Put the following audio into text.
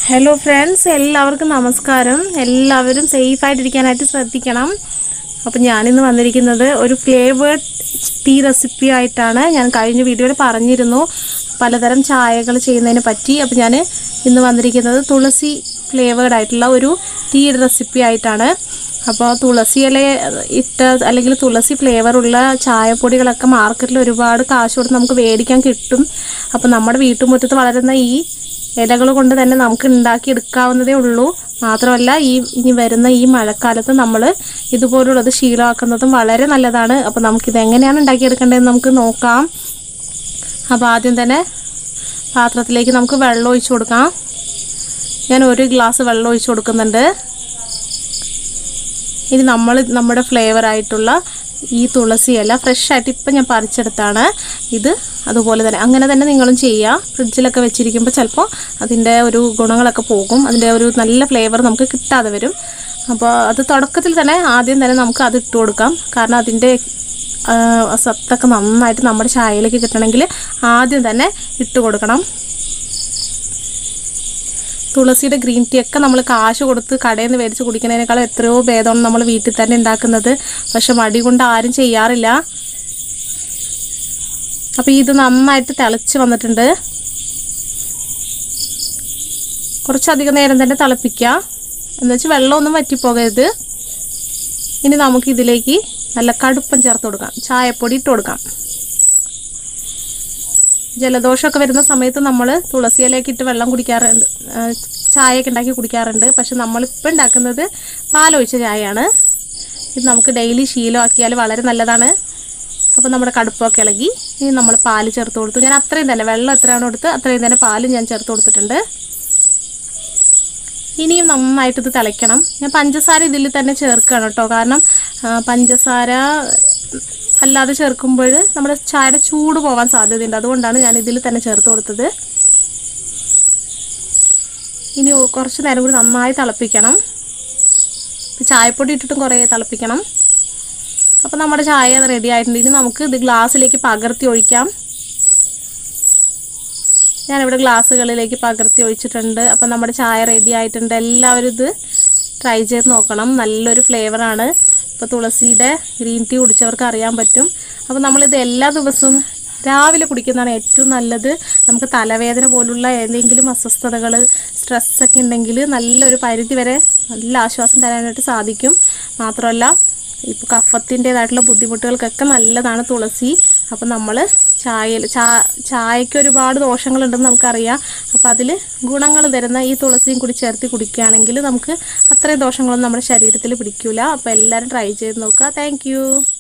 hello friends എല്ലാവർക്കും നമസ്കാരം എല്ലാവരും സേഫായിട്ടിരിക്കാനായിട്ട് ശ്രദ്ധിക്കണം അപ്പം ഞാനിന്ന് വന്നിരിക്കുന്നത് ഒരു ഫ്ലേവേർഡ് ടീ റെസിപ്പി ആയിട്ടാണ് ഞാൻ കഴിഞ്ഞ വീഡിയോയിൽ പറഞ്ഞിരുന്നു പലതരം ചായകൾ ചെയ്യുന്നതിനെ പറ്റി അപ്പം ഞാൻ ഇന്ന് വന്നിരിക്കുന്നത് തുളസി ഫ്ലേവേർഡ് ആയിട്ടുള്ള ഒരു ടീ റെസിപ്പി ആയിട്ടാണ് അപ്പോൾ തുളസി ഇല ഇട്ട് അല്ലെങ്കിൽ തുളസി ഫ്ലേവറുള്ള ചായപ്പൊടികളൊക്കെ മാർക്കറ്റിൽ ഒരുപാട് കാശ് കൊടുത്ത് നമുക്ക് മേടിക്കാൻ കിട്ടും അപ്പോൾ നമ്മുടെ വീട്ടുമുറ്റത്ത് വളരുന്ന ഈ ഇലകൾ കൊണ്ട് തന്നെ നമുക്ക് ഉണ്ടാക്കി എടുക്കാവുന്നതേ ഉള്ളൂ മാത്രമല്ല ഈ ഇനി വരുന്ന ഈ മഴക്കാലത്ത് നമ്മൾ ഇതുപോലുള്ളത് ശീലമാക്കുന്നതും വളരെ നല്ലതാണ് അപ്പോൾ നമുക്കിത് എങ്ങനെയാണ് ഉണ്ടാക്കിയെടുക്കേണ്ടതെന്ന് നമുക്ക് നോക്കാം അപ്പോൾ ആദ്യം തന്നെ പാത്രത്തിലേക്ക് നമുക്ക് വെള്ളം ഒഴിച്ചു കൊടുക്കാം ഞാൻ ഒരു ഗ്ലാസ് വെള്ളം ഒഴിച്ചു കൊടുക്കുന്നുണ്ട് ഇനി നമ്മൾ നമ്മുടെ ഫ്ലേവർ ആയിട്ടുള്ള ഈ തുളസി ഇല ഫ്രഷ് ആയിട്ട് ഇപ്പം ഞാൻ പറിച്ചെടുത്താണ് ഇത് അതുപോലെ തന്നെ അങ്ങനെ തന്നെ നിങ്ങളും ചെയ്യുക ഫ്രിഡ്ജിലൊക്കെ വെച്ചിരിക്കുമ്പോൾ ചിലപ്പോൾ അതിൻ്റെ ഒരു ഗുണങ്ങളൊക്കെ പോകും അതിൻ്റെ ഒരു നല്ല ഫ്ലേവർ നമുക്ക് കിട്ടാതെ വരും അപ്പോൾ അത് തുടക്കത്തിൽ തന്നെ ആദ്യം തന്നെ നമുക്ക് അത് ഇട്ട് കൊടുക്കാം കാരണം അതിൻ്റെ ആ, സത്തൊക്കെ നന്നായിട്ട് നമ്മുടെ ചായയിലേക്ക് കിട്ടണമെങ്കിൽ ആദ്യം തന്നെ ഇട്ട് കൊടുക്കണം തുളസിയുടെ ഗ്രീൻ ടീ ഒക്കെ നമ്മൾ കാശ് കൊടുത്ത് കടയിൽ നിന്ന് മേടിച്ച് കുടിക്കുന്നതിനേക്കാളും എത്രയോ ഭേദമാണ് നമ്മൾ വീട്ടിൽ തന്നെ ഉണ്ടാക്കുന്നത് പക്ഷെ മടി കൊണ്ട് ആരും ചെയ്യാറില്ല അപ്പോൾ ഇത് നന്നായിട്ട് തിളച്ച് വന്നിട്ടുണ്ട് കുറച്ചധികം നേരം തന്നെ തിളപ്പിക്കുക എന്ന് വെച്ചാൽ വെള്ളമൊന്നും വറ്റിപ്പോകരുത് ഇനി നമുക്ക് ഇതിലേക്ക് നല്ല കടുപ്പം ചേർത്ത് കൊടുക്കാം ചായപ്പൊടി ഇട്ട് കൊടുക്കാം ജലദോഷമൊക്കെ വരുന്ന സമയത്ത് നമ്മൾ തുളസി ഇലയൊക്കെ ഇട്ട് വെള്ളം കുടിക്കാറുണ്ട് ആ, ചായയൊക്കെ ഉണ്ടാക്കി കുടിക്കാറുണ്ട് പക്ഷെ നമ്മളിപ്പോൾ ഉണ്ടാക്കുന്നത് പാലൊഴിച്ച ചായയാണ് ഇത് നമുക്ക് ഡെയിലി ശീലമാക്കിയാൽ വളരെ നല്ലതാണ് അപ്പോൾ നമ്മുടെ കടുപ്പൊക്കെ ഇളകി ഇനി നമ്മൾ പാല് ചേർത്ത് കൊടുത്തു ഞാൻ അത്രയും തന്നെ വെള്ളം എത്രയാണോ എടുത്ത് അത്രയും തന്നെ പാല് ഞാൻ ചേർത്ത് കൊടുത്തിട്ടുണ്ട് ഇനിയും നന്നായിട്ട് ഇത് തിളയ്ക്കണം ഞാൻ പഞ്ചസാര ഇതിൽ തന്നെ ചേർക്കുകയാണ് കേട്ടോ കാരണം ആ, പഞ്ചസാര അല്ലാതെ ചേർക്കുമ്പോൾ നമ്മുടെ ചായയുടെ ചൂട് പോകാൻ സാധ്യതയുണ്ട് അതുകൊണ്ടാണ് ഞാൻ ഇതിൽ തന്നെ ചേർത്ത് കൊടുത്തത് ഇനി ഒ- കുറച്ച് നേരം കൂടി നന്നായി തിളപ്പിക്കണം ചായപ്പൊടി ഇട്ടിട്ടും കുറേ തിളപ്പിക്കണം അപ്പോൾ നമ്മുടെ ചായ റെഡി ആയിട്ടുണ്ട് ഇനി നമുക്ക് ഇത് ഗ്ലാസ്സിലേക്ക് പകർത്തി ഒഴിക്കാം ഞാനിവിടെ ഗ്ലാസ്സുകളിലേക്ക് പകർത്തി ഒഴിച്ചിട്ടുണ്ട് അപ്പം നമ്മുടെ ചായ റെഡി ആയിട്ടുണ്ട് എല്ലാവരും ഇത് ട്രൈ ചെയ്ത് നോക്കണം നല്ലൊരു ഫ്ലേവറാണ് ഇപ്പോൾ തുളസിയുടെ ഗ്രീൻ ടീ കുടിച്ചവർക്ക് അറിയാൻ പറ്റും അപ്പോൾ നമ്മളിത് എല്ലാ ദിവസവും രാവിലെ കുടിക്കുന്നതാണ് ഏറ്റവും നല്ലത് നമുക്ക് തലവേദന പോലുള്ള ഏതെങ്കിലും അസ്വസ്ഥതകൾ സ്ട്രെസ്സൊക്കെ ഉണ്ടെങ്കിൽ നല്ലൊരു പരിധി വരെ നല്ല ആശ്വാസം തരാനായിട്ട് സാധിക്കും മാത്രമല്ല ഇപ്പോൾ കഫത്തിൻ്റെതായിട്ടുള്ള ബുദ്ധിമുട്ടുകൾക്കൊക്കെ നല്ലതാണ് തുളസി അപ്പം നമ്മൾ ചായയിൽ ചാ ചായയ്ക്ക് ഒരുപാട് ദോഷങ്ങളുണ്ടെന്ന് നമുക്കറിയാം അപ്പോൾ അതിൽ ഗുണങ്ങൾ തരുന്ന ഈ തുളസിയും കൂടി ചേർത്ത് കുടിക്കുകയാണെങ്കിൽ നമുക്ക് അത്രയും ദോഷങ്ങളൊന്നും നമ്മുടെ ശരീരത്തിൽ പിടിക്കില്ല അപ്പോൾ എല്ലാവരും ട്രൈ ചെയ്ത് നോക്കുക താങ്ക്